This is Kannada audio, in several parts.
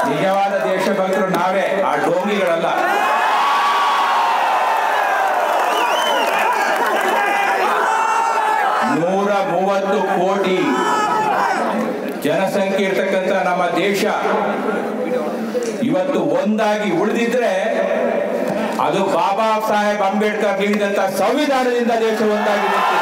ನಿಜವಾದ ದೇಶಭಕ್ತರು ನಾವೇ ಆ ಡೋಂಗಿಗಳಲ್ಲ ನೂರ ಮೂವತ್ತು ಕೋಟಿ ಜನಸಂಖ್ಯೆ ಇರ್ತಕ್ಕಂಥ ನಮ್ಮ ದೇಶ ಇವತ್ತು ಒಂದಾಗಿ ಉಳಿದಿದ್ರೆ ಅದು ಬಾಬಾ ಸಾಹೇಬ್ ಅಂಬೇಡ್ಕರ್ ನೀಡಿದಂತ ಸಂವಿಧಾನದಿಂದ ದೇಶ ಒಂದಾಗಿ ನಿಂತಿದೆ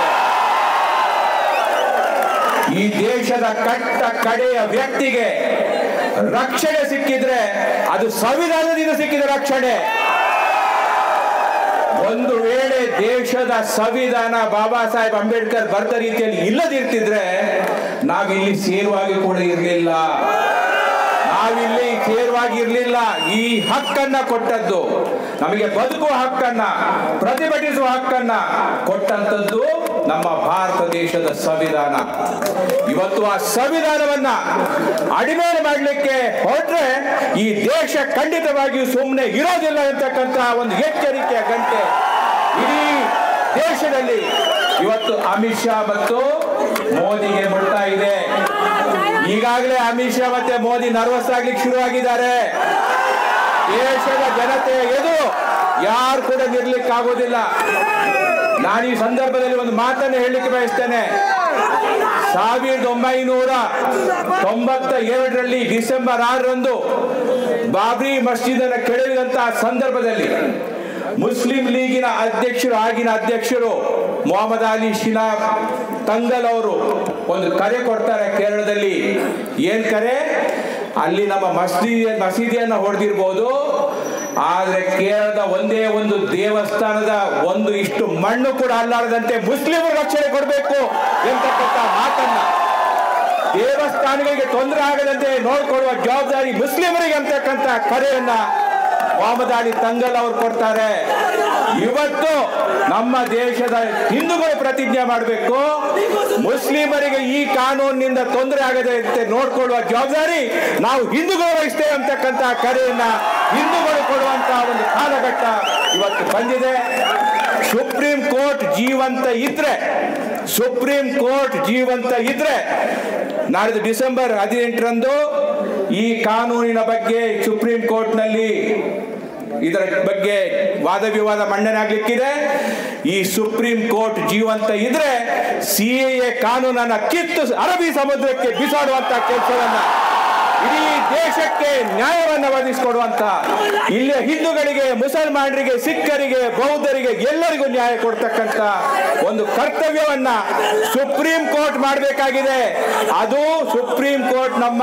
ಈ ದೇಶದ ಕಟ್ಟ ಕಡೆಯ ವ್ಯಕ್ತಿಗೆ ರಕ್ಷಣೆ ಸಿಕ್ಕಿದ್ರೆ ಅದು ಸಂವಿಧಾನದಿಂದ ಸಿಕ್ಕಿದ ರಕ್ಷಣೆ ಒಂದು ವೇಳೆ ದೇಶದ ಸಂವಿಧಾನ ಬಾಬಾ ಸಾಹೇಬ್ ಅಂಬೇಡ್ಕರ್ ಬರ್ದ ರೀತಿಯಲ್ಲಿ ಇಲ್ಲದಿರ್ತಿದ್ರೆ ನಾವಿಲ್ಲಿ ಸೇರುವಾಗಿ ಕೂಡ ಇರಲಿಲ್ಲ ನಾವಿಲ್ಲಿ ಸೇರುವಾಗಿ ಇರಲಿಲ್ಲ ಈ ಹಕ್ಕನ್ನ ಕೊಟ್ಟದ್ದು ನಮಗೆ ಬದುಕುವ ಹಕ್ಕನ್ನ ಪ್ರತಿಭಟಿಸುವ ಹಕ್ಕನ್ನ ಕೊಟ್ಟಂತದ್ದು ನಮ್ಮ ಭಾರತ ದೇಶದ ಸಂವಿಧಾನ ಇವತ್ತು ಆ ಸಂವಿಧಾನವನ್ನ ಅಡಿಮೇಲೆ ಮಾಡಲಿಕ್ಕೆ ಹೊರಟ್ರೆ ಈ ದೇಶ ಖಂಡಿತವಾಗಿಯೂ ಸುಮ್ಮನೆ ಇರೋದಿಲ್ಲ ಅಂತಕ್ಕಂಥ ಒಂದು ಎಚ್ಚರಿಕೆಯ ಗಂಟೆ ಇಡೀ ದೇಶದಲ್ಲಿ ಇವತ್ತು ಅಮಿತ್ ಶಾ ಮತ್ತು ಮೋದಿಗೆ ಮುಟ್ತಾ ಇದೆ ಈಗಾಗಲೇ ಅಮಿತ್ ಶಾ ಮತ್ತೆ ಮೋದಿ ನರ್ವಸ್ ಆಗ್ಲಿಕ್ಕೆ ಶುರುವಾಗಿದ್ದಾರೆ ದೇಶದ ಜನತೆಯ ಎದುರು ಯಾರು ಕೂಡ ನಿರ್ಲಿಕ್ಕೆ ಆಗೋದಿಲ್ಲ ನಾನು ಈ ಸಂದರ್ಭದಲ್ಲಿ ಒಂದು ಮಾತನ್ನು ಹೇಳಲಿಕ್ಕೆ ಬಯಸ್ತೇನೆ ಸಾವಿರದ ಒಂಬೈನೂರ ತೊಂಬತ್ತ ಎರಡರಲ್ಲಿ ಡಿಸೆಂಬರ್ ಆರರಂದು ಬಾಬ್ರಿ ಮಸ್ಜಿದ್ ಅನ್ನು ಕೆಡವಿದಂತಹ ಸಂದರ್ಭದಲ್ಲಿ ಮುಸ್ಲಿಂ ಲೀಗಿನ ಅಧ್ಯಕ್ಷರು ಆಗಿನ ಅಧ್ಯಕ್ಷರು ಮೊಹಮ್ಮದ್ ಅಲಿ ಶಿಲಾ ತಂಗಲ್ ಅವರು ಒಂದು ಕರೆ ಕೊಡ್ತಾರೆ ಕೇರಳದಲ್ಲಿ ಏನ್ ಕರೆ ಅಲ್ಲಿ ನಮ್ಮ ಮಸೀದಿ ಮಸೀದಿಯನ್ನ ಹೊಡೆದಿರ್ಬೋದು ಆದ್ರೆ ಕೇರಳದ ಒಂದೇ ಒಂದು ದೇವಸ್ಥಾನದ ಒಂದು ಇಷ್ಟು ಮಣ್ಣು ಕೂಡ ಅಲ್ಲಾಡದಂತೆ ಮುಸ್ಲಿಮರು ರಕ್ಷಣೆ ಕೊಡಬೇಕು ಎಂತಕ್ಕಂಥ ಮಾತನ್ನ ದೇವಸ್ಥಾನಗಳಿಗೆ ತೊಂದರೆ ಆಗದಂತೆ ನೋಡ್ಕೊಳ್ಳುವ ಜವಾಬ್ದಾರಿ ಮುಸ್ಲಿಮರಿಗೆ ಅಂತಕ್ಕಂಥ ಕರೆಯನ್ನ ಮೊಹಮ್ಮದ್ ಅಲಿ ತಂಗಲ್ ಅವರು ಕೊಡ್ತಾರೆ ಇವತ್ತು ನಮ್ಮ ದೇಶದ ಹಿಂದೂಗಳು ಪ್ರತಿಜ್ಞೆ ಮಾಡಬೇಕು ಮುಸ್ಲಿಮರಿಗೆ ಈ ಕಾನೂನಿನಿಂದ ತೊಂದರೆ ಆಗದಂತೆ ನೋಡ್ಕೊಳ್ಳುವ ಜವಾಬ್ದಾರಿ ನಾವು ಹಿಂದೂಗಳು ವಹಿಸ್ತೇವೆ ಅಂತಕ್ಕಂಥ ಕರೆಯನ್ನ ಹಿಂದೂಗಳು ಕೊಡುವಂತ ಒಂದು ಕಾಲಘಟ್ಟ ಇವತ್ತು ಬಂದಿದೆ ಸುಪ್ರೀಂ ಕೋರ್ಟ್ ಜೀವಂತ ಇದ್ರೆ ಸುಪ್ರೀಂ ಕೋರ್ಟ್ ಜೀವಂತ ಇದ್ರೆ ನಾಳಿದ್ದು ಡಿಸೆಂಬರ್ ಹದಿನೆಂಟರಂದು ಈ ಕಾನೂನಿನ ಬಗ್ಗೆ ಸುಪ್ರೀಂ ಕೋರ್ಟ್ನಲ್ಲಿ ಇದರ ಬಗ್ಗೆ ವಾದ ವಿವಾದ ಮಂಡನೆ ಆಗ್ಲಿಕ್ಕಿದೆ ಈ ಸುಪ್ರೀಂ ಕೋರ್ಟ್ ಜೀವಂತ ಇದ್ರೆ ಸಿ ಎ ಕಾನೂನನ್ನ ಕಿತ್ತು ಅರಬ್ಬಿ ಸಮುದ್ರಕ್ಕೆ ಬಿಸಾಡುವಂತ ಕೆಲಸವನ್ನ ಇಡೀ ದೇಶಕ್ಕೆ ನ್ಯಾಯವನ್ನ ಒದಗಿಸಿಕೊಡುವಂತ ಇಲ್ಲಿಯ ಹಿಂದೂಗಳಿಗೆ ಮುಸಲ್ಮಾನರಿಗೆ ಸಿಖ್ಖರಿಗೆ ಬೌದ್ಧರಿಗೆ ಎಲ್ಲರಿಗೂ ನ್ಯಾಯ ಕೊಡ್ತಕ್ಕಂತ ಒಂದು ಕರ್ತವ್ಯವನ್ನ ಸುಪ್ರೀಂ ಕೋರ್ಟ್ ಮಾಡಬೇಕಾಗಿದೆ ಅದು ಸುಪ್ರೀಂ ಕೋರ್ಟ್ ನಮ್ಮ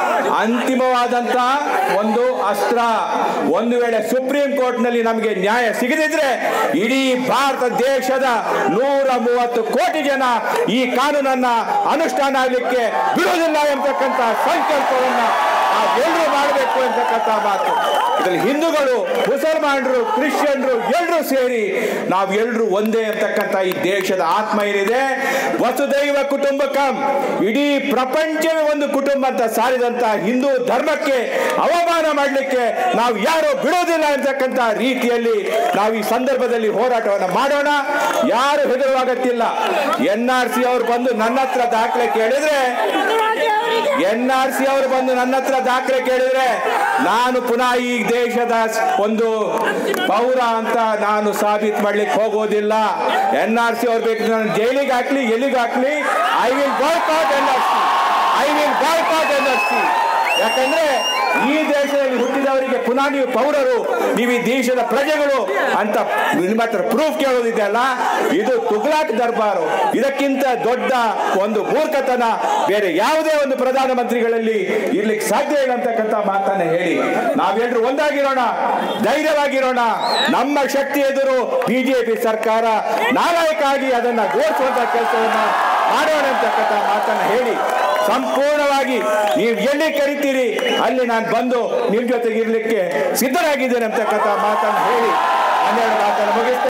ಅಂತಿಮವಾದಂತ ಒಂದು ಅಸ್ತ್ರ ಒಂದು ವೇಳೆ ಸುಪ್ರೀಂ ಕೋರ್ಟ್ ನಲ್ಲಿ ನಮಗೆ ನ್ಯಾಯ ಸಿಗದಿದ್ರೆ ಇಡೀ ಭಾರತ ದೇಶದ ನೂರ ಮೂವತ್ತು ಕೋಟಿ ಜನ ಈ ಕಾನೂನನ್ನ ಅನುಷ್ಠಾನ ಆಗಲಿಕ್ಕೆ ಬಿಡುವುದಿಲ್ಲ ಎಂಬತಕ್ಕಂತ ಸಂಕಲ್ಪವನ್ನ ನಾವೆಲ್ಲರೂ ಮಾಡಬೇಕು ಅಂತಕ್ಕಂಥ ಮಾತು ಇದರಲ್ಲಿ ಹಿಂದೂಗಳು ಮುಸಲ್ಮಾನರು ಕ್ರಿಶ್ಚಿಯನ್ರು ಎಲ್ಲರೂ ಸೇರಿ ನಾವು ಎಲ್ಲರೂ ಒಂದೇ ಅಂತಕ್ಕಂಥ ಈ ದೇಶದ ಆತ್ಮ ಏನಿದೆ ವಸುದೈವ ಕುಟುಂಬಕಂ ಇಡೀ ಪ್ರಪಂಚವೇ ಒಂದು ಕುಟುಂಬ ಅಂತ ಸಾರಿದಂತ ಹಿಂದೂ ಧರ್ಮಕ್ಕೆ ಅವಮಾನ ಮಾಡಲಿಕ್ಕೆ ನಾವು ಯಾರು ಬಿಡೋದಿಲ್ಲ ಅಂತಕ್ಕಂಥ ರೀತಿಯಲ್ಲಿ ನಾವು ಈ ಸಂದರ್ಭದಲ್ಲಿ ಹೋರಾಟವನ್ನು ಮಾಡೋಣ ಯಾರು ಹೆದರುವ ಅಗತ್ಯ ಎನ್ ಆರ್ ಸಿ ಅವರು ಬಂದು ನನ್ನ ಹತ್ರ ದಾಖಲೆ ಕೇಳಿದ್ರೆ ಎನ್ ಆರ್ ಸಿ ಅವರು ಬಂದು ನನ್ನ ಹತ್ರ ದಾಖಲೆ ಕೇಳಿದ್ರೆ ನಾನು ಪುನಃ ಈ ದೇಶದ ಒಂದು ಪೌರ ಅಂತ ನಾನು ಸಾಬೀತು ಮಾಡ್ಲಿಕ್ಕೆ ಹೋಗೋದಿಲ್ಲ ಎನ್ ಆರ್ ಸಿ ಅವ್ರು ಬೇಕು ನಾನು ಜೈಲಿಗೆ ಹಾಕ್ಲಿ ಎಲ್ಲಿಗೆ ಹಾಕ್ಲಿ I will boycott N R C I will boycott N R C ಯಾಕಂದ್ರೆ ಈ ದೇಶದಲ್ಲಿ ಹುಟ್ಟಿದವರಿಗೆ ಪುನಃ ನೀವು ಪೌರರು ನೀವು ಈ ದೇಶದ ಪ್ರಜೆಗಳು ಅಂತ ನಿಮ್ಮ ಹತ್ರ ಪ್ರೂಫ್ ಕೇಳೋದಿದೆಯಲ್ಲ ಇದು ತುಗ್ಲಾಕ್ ದರ್ಬಾರು ಇದಕ್ಕಿಂತ ದೊಡ್ಡ ಒಂದು ಮೂರ್ಖತನ ಬೇರೆ ಯಾವುದೇ ಒಂದು ಪ್ರಧಾನಮಂತ್ರಿಗಳಲ್ಲಿ ಇರ್ಲಿಕ್ಕೆ ಸಾಧ್ಯ ಇಲ್ಲ ಅಂತಕ್ಕಂಥ ಮಾತನ್ನ ಹೇಳಿ ನಾವೆಲ್ಲರೂ ಒಂದಾಗಿರೋಣ ಧೈರ್ಯವಾಗಿರೋಣ ನಮ್ಮ ಶಕ್ತಿ ಎದುರು ಬಿಜೆಪಿ ಸರ್ಕಾರ ನಾಲಾಯಕ ಆಗಿ ಅದನ್ನ ಘೋಷಿಸುವಂತ ಕೆಲಸವನ್ನ ಮಾಡೋಣ ಅಂತಕ್ಕಂಥ ಮಾತನ್ನ ಹೇಳಿ ಸಂಪೂರ್ಣವಾಗಿ ನೀವು ಎಲ್ಲಿ ಕರಿತೀರಿ ಅಲ್ಲಿ ನಾನು ಬಂದು ನಿಮ್ ಜೊತೆಗೆ ಇರ್ಲಿಕ್ಕೆ ಸಿದ್ಧರಾಗಿದ್ದೇನೆ ಅಂತಕ್ಕಂಥ ಮಾತನ್ನು ಹೇಳಿ ಹನ್ನೆರಡು ಮಾತನ್ನು ಮುಗಿಸ್ತೇನೆ